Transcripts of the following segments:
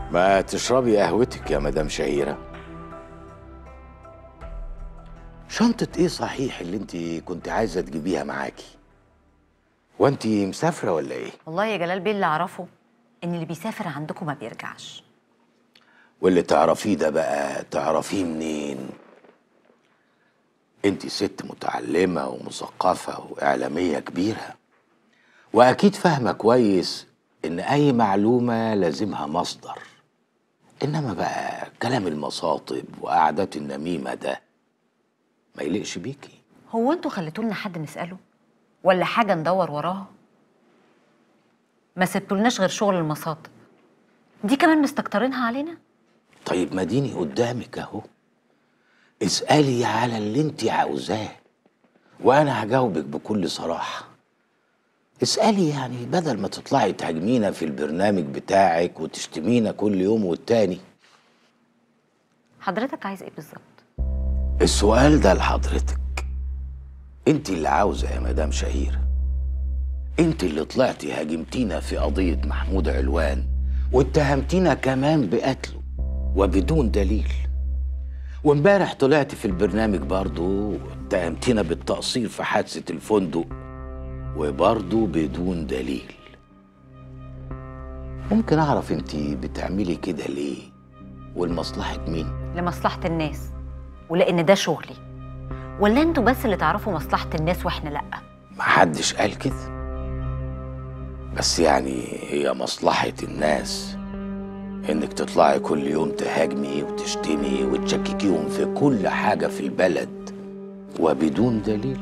ما تشربي قهوتك يا مدام شهيرة شنطة ايه صحيح اللي انت كنت عايزة تجيبيها معاكي وانت مسافرة ولا ايه والله يا جلال بيه اللي اعرفه ان اللي بيسافر عندكم ما بيرجعش واللي تعرفيه ده بقى تعرفيه منين انت ست متعلمة ومثقفة وإعلامية كبيرة وأكيد فاهمة كويس إن أي معلومة لازمها مصدر إنما بقى كلام المصاطب وقعدات النميمة ده ما يليقش بيكي هو انتوا خليتولنا حد نساله ولا حاجه ندور وراها ما سبتولناش غير شغل المصاطب دي كمان مستكترينها علينا طيب ما ديني قدامك اهو اسألي على اللي انت عاوزاه وانا هجاوبك بكل صراحة اسألي يعني بدل ما تطلعي تهاجمينا في البرنامج بتاعك وتشتمينا كل يوم والتاني حضرتك عايز ايه بالظبط السؤال ده لحضرتك انت اللي عاوزة يا مدام شهيرة انت اللي طلعتي هاجمتينا في قضية محمود علوان واتهمتينا كمان بقتله وبدون دليل وامبارح طلعت في البرنامج برضو واتهمتينا بالتقصير في حادثة الفندق وبرضو بدون دليل ممكن اعرف انت بتعملي كده ليه ولمصلحة مين لمصلحه الناس ولان ده شغلي ولا انتوا بس اللي تعرفوا مصلحه الناس واحنا لا محدش قال كده بس يعني هي مصلحة الناس انك تطلعي كل يوم تهاجمي وتشتمي وتشككيهم في كل حاجة في البلد وبدون دليل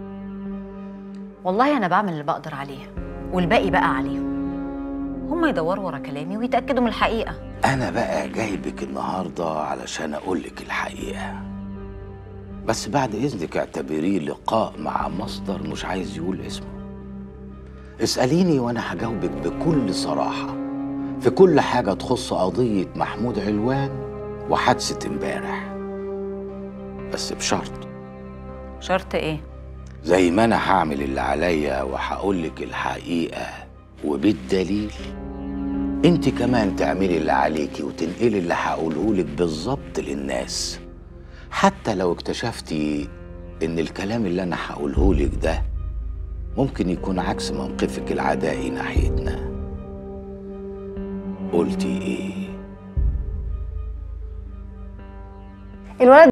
والله انا بعمل اللي بقدر عليه والباقي بقى عليهم هم يدوروا ورا كلامي ويتاكدوا من الحقيقه انا بقى جايبك النهاردة علشان اقولك الحقيقة بس بعد اذنك اعتبريه لقاء مع مصدر مش عايز يقول اسمه اسأليني وانا هجاوبك بكل صراحة في كل حاجة تخص قضية محمود علوان وحادثة امبارح بس بشرط شرط ايه زي ما انا هعمل اللي عليا وهقولك الحقيقة وبالدليل انت كمان تعملي اللي عليكي وتنقلي اللي هقولهولك بالظبط للناس حتى لو اكتشفتي ان الكلام اللي انا هقولهولك ده ممكن يكون عكس موقفك العدائي ناحيتنا قلتي ايه الولد